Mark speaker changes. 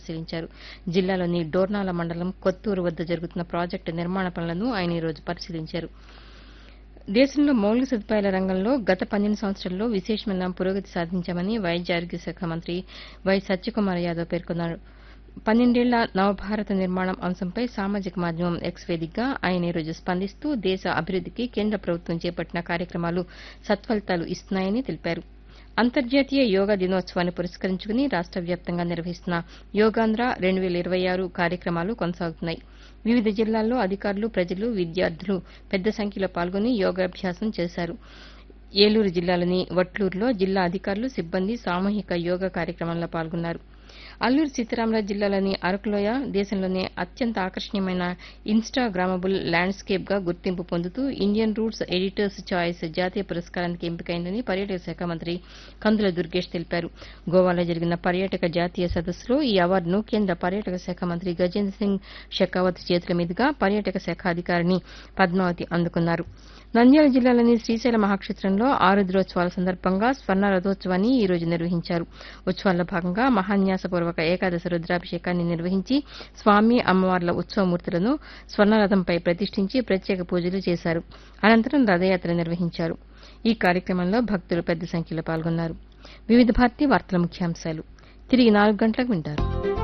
Speaker 1: పరిశీలించారు జిల్లాలోని డోర్నాల మండలం కొత్తూరు వద్ద జరుగుతున్న ప్రాజెక్టు నిర్మాణ పనులను ఆయన ఈ రోజు పరిశీలించారు దేశంలో మౌలిక సదుపాయాల రంగంలో గత పన్నెండు సంవత్సరాల్లో విశేషమైన పురోగతి సాధించామని వైద్య ఆరోగ్య శాఖ మంత్రి వై సత్యకుమార్ యాదవ్ పేర్కొన్నారు పన్నెండేళ్ల నవభారత నిర్మాణం అంశంపై సామాజిక మాధ్యమం ఎక్స్ వేదికగా ఆయన ఈరోజు స్పందిస్తూ దేశ అభివృద్దికి కేంద్ర ప్రభుత్వం చేపట్టిన కార్యక్రమాలు సత్ఫలితాలు ఇస్తున్నాయని తెలిపారు అంతర్జాతీయ యోగా దినోత్సవాన్ని పురస్కరించుకుని రాష్ట వ్యాప్తంగా నిర్వహిస్తున్న యోగాంధ్ర రెండు వేల ఇరవై ఆరు కార్యక్రమాలు కొనసాగుతున్నాయి వివిధ జిల్లాల్లో అధికారులు ప్రజలు విద్యార్థులు పెద్ద సంఖ్యలో పాల్గొని యోగాభ్యాసం చేశారు ఏలూరు జిల్లాలోని వట్లూరులో జిల్లా అధికారులు సిబ్బంది సామూహిక యోగా కార్యక్రమంలో పాల్గొన్నారు అల్లూరు సీతారామరాజు జిల్లాలోని అరకులోయ దేశంలోనే అత్యంత ఆకర్షణీయమైన ఇన్స్టాగ్రామబుల్ ల్యాండ్స్కేప్ గా గుర్తింపు పొందుతూ ఇండియన్ రూట్స్ ఎడిటర్స్ చాయిస్ జాతీయ పురస్కారానికి ఎంపికైందని పర్యాటక శాఖ మంత్రి కందుల దుర్గేష్ తెలిపారు గోవాలో జరిగిన పర్యాటక జాతీయ సదస్సులో ఈ అవార్డును కేంద్ర పర్యాటక శాఖ మంత్రి గజేంద్ర సింగ్ షెకావత్ చేతుల మీదుగా పర్యాటక శాఖ అధికారిని పద్మావతి అందుకున్నారు నంద్యాల జిల్లాలోని శ్రీశైల మహాక్షేత్రంలో ఆరు దినోత్సవాల సందర్భంగా స్వర్ణ రథోత్సవాన్ని ఈ రోజు నిర్వహించారు ఉత్సవాల్లో భాగంగా మహాన్యాసపూర్వక ఏకాదశి రుద్రాభిషేకాన్ని నిర్వహించి స్వామి అమ్మవార్ల ఉత్సవమూర్తులను స్వర్ణరథంపై ప్రతిష్ఠించి ప్రత్యేక పూజలు చేశారు అనంతరం రథయాత్ర నిర్వహించారు ఈ కార్యక్రమంలో భక్తులు పెద్ద సంఖ్యలో పాల్గొన్నారు వివిధ భారతి వార్తల ముఖ్యాంశాలు తిరిగి నాలుగు గంటలకు వింటారు